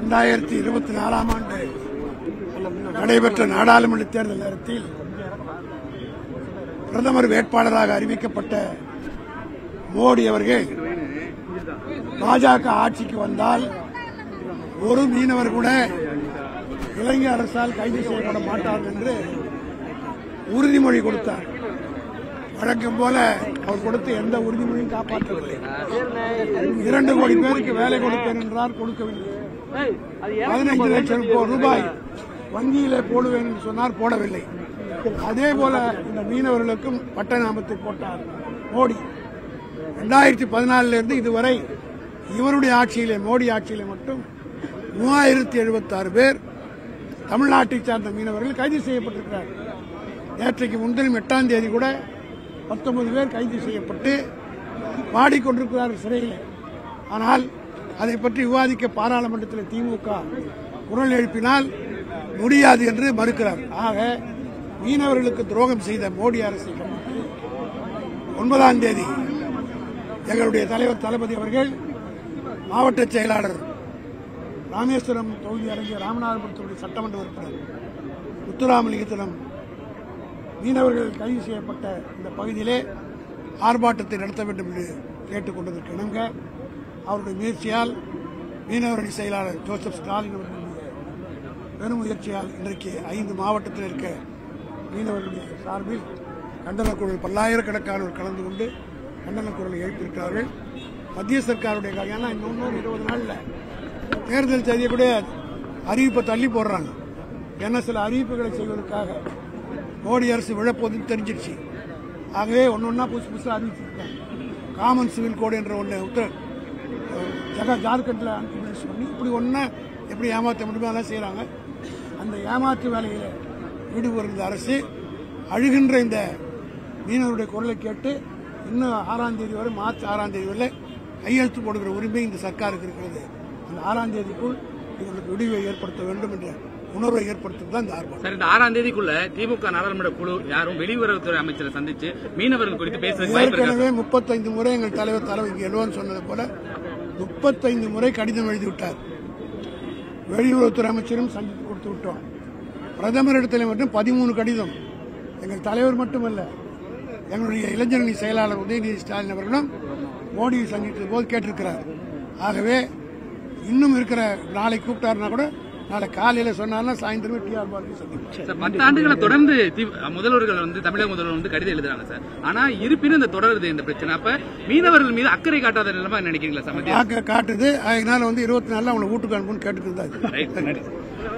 இரண்டாயிரத்தி இருபத்தி நாலாம் ஆண்டு நடைபெற்ற நாடாளுமன்ற தேர்தல் நேரத்தில் பிரதமர் வேட்பாளராக அறிவிக்கப்பட்ட மோடி அவர்கள் பாஜக ஆட்சிக்கு வந்தால் ஒரு மீனவர் கூட இலங்கை அரசால் கைது செய்யப்பட மாட்டார் என்று உறுதிமொழி கொடுத்தார் வழக்கம் போல அவர் கொடுத்த எந்த உறுதிமொழியும் காப்பாற்றவில்லை இரண்டு கோடி பேருக்கு வேலை கொடுப்பேன் என்றார் கொடுக்கவில்லை பதினைந்து லட்சம் ரூபாய் ரூபாய் வங்கியிலே போடுவேன் என்று சொன்னார் போடவில்லை அதே போல இந்த மீனவர்களுக்கும் பட்டநாமத்தை போட்டார் மோடி இரண்டாயிரத்தி பதினாலில் இருந்து இதுவரை இவருடைய ஆட்சியிலே மோடி ஆட்சியிலே மட்டும் மூவாயிரத்தி எழுபத்தாறு பேர் தமிழ்நாட்டை சார்ந்த மீனவர்கள் கைது செய்யப்பட்டிருக்கிறார் நேற்றைக்கு முன்தினம் எட்டாம் தேதி கூட பத்தொன்பது பேர் கைது செய்யப்பட்டு வாடிக்கொண்டிருக்கிறார்கள் சிறையில் ஆனால் அதை பற்றி விவாதிக்க பாராளுமன்றத்தில் திமுக குரல் எழுப்பினால் முடியாது என்று மறுக்கிறார் ஆக மீனவர்களுக்கு துரோகம் செய்த மோடி அரசை கண்டித்து ஒன்பதாம் தேதி எங்களுடைய தலைவர் தளபதி அவர்கள் மாவட்ட செயலாளர் ராமேஸ்வரம் தொகுதி அடங்கிய ராமநாதபுரத்துடைய சட்டமன்ற உறுப்பினர் முத்துராமலிங்கத்திடம் மீனவர்கள் கைது செய்யப்பட்ட இந்த பகுதியிலே ஆர்ப்பாட்டத்தை நடத்த வேண்டும் என்று கேட்டுக் கொண்டதற்கு இணங்க அவருடைய முயற்சியால் மீனவரணி செயலாளர் ஜோசப் ஸ்டாலின் அவர்களுடைய பெரும் முயற்சியால் இன்றைக்கு ஐந்து மாவட்டத்தில் இருக்க மீனவர்களுடைய சார்பில் கண்டன குரல் பல்லாயிரக்கணக்கானோர் கலந்து கொண்டு கண்டன குரலை எழுப்பியிருக்கிறார்கள் மத்திய சர்க்காருடைய கா- ஏன்னா இன்னொரு இருபது நாள்ல தேர்தல் செய்தியை கூட அறிவிப்பை தள்ளி போடுறாங்க ஏன்னா சில அறிவிப்புகளை செய்வதற்காக மோடி அரசு விழப்போதுன்னு தெரிஞ்சிருச்சு ஆகவே ஒன்று ஒன்றா புதுசு புதுசாக அறிவிச்சிருக்காங்க காமன் சிவில் கோடு என்ற ஒன்று உத்தர ஜகா ஜார்க்கண்டில் இன்ட்ரடியூஸ் பண்ணி இப்படி ஒன்றை எப்படி ஏமாற்ற முடியுமோ அதெல்லாம் செய்கிறாங்க அந்த ஏமாற்று வேலையில் ஈடுபடுற இந்த அரசு அழுகின்ற இந்த மீனவருடைய குரலை கேட்டு இன்னும் ஆறாம் தேதி வரை மார்ச் ஆறாம் தேதி வரை கையெழுத்து போடுகிற உரிமை இந்த சர்க்காருக்கு இருக்கிறது அந்த ஆறாம் தேதிக்குள் இவர்களுக்கு விடிவை ஏற்படுத்த வேண்டும் என்ற உணர்வை ஏற்படுத்துவது தான் இந்த ஆர்ப்பாட்டம் சார் இந்த ஆறாம் தேதிக்குள்ள திமுக நாடாளுமன்ற குழு யாரும் வெளியுறவுத்துறை அமைச்சரை சந்திச்சு மீனவர்கள் குறித்து பேசுறதுக்கு வாய்ப்பு இருக்கா ஏற்கனவே முப்பத்தைந்து முறை எங்கள் தலைவர் தலைவர் இங்கே எழுவன் சொன்னது போல முப்பத்தைந்து முறை கடிதம் எழுதி விட்டார் வெளியுறவுத்துறை அமைச்சரும் சந்தித்து கொடுத்து விட்டோம் பிரதமரிடத்தில் மட்டும் பதிமூணு கடிதம் எங்கள் தலைவர் மட்டுமல்ல எங்களுடைய இளைஞரணி செயலாளர் உதயநிதி ஸ்டாலின் அவர்களும் மோடியை சந்தித்தது போது கேட்டிருக்கிறார் ஆகவே இன்னும் இருக்கிற நாளை கூப்பிட்டாருன்னா கூட நாளை காலையில சொன்னார்னா சாயந்தரமே டிஆர் பாரதி சந்திப்போம் சார் பத்தாண்டுகளை தொடர்ந்து தி- முதல்வர்கள் வந்து தமிழக முதல்வர் வந்து கடிதம் எழுதுறாங்க சார் ஆனா இருப்பினும் இந்த தொடருது இந்த பிரச்சனை அப்ப மீனவர்கள் மீது அக்கறை காட்டாத நிலைமை நினைக்கிறீங்களா சார் மத்திய காக்க காட்டுது அதனால வந்து இருபத்தி நாலுல அவங்களை வீட்டுக்கு அனுப்புன்னு கேட்டுட்டு இருந்தாரு ரைட் நன்றி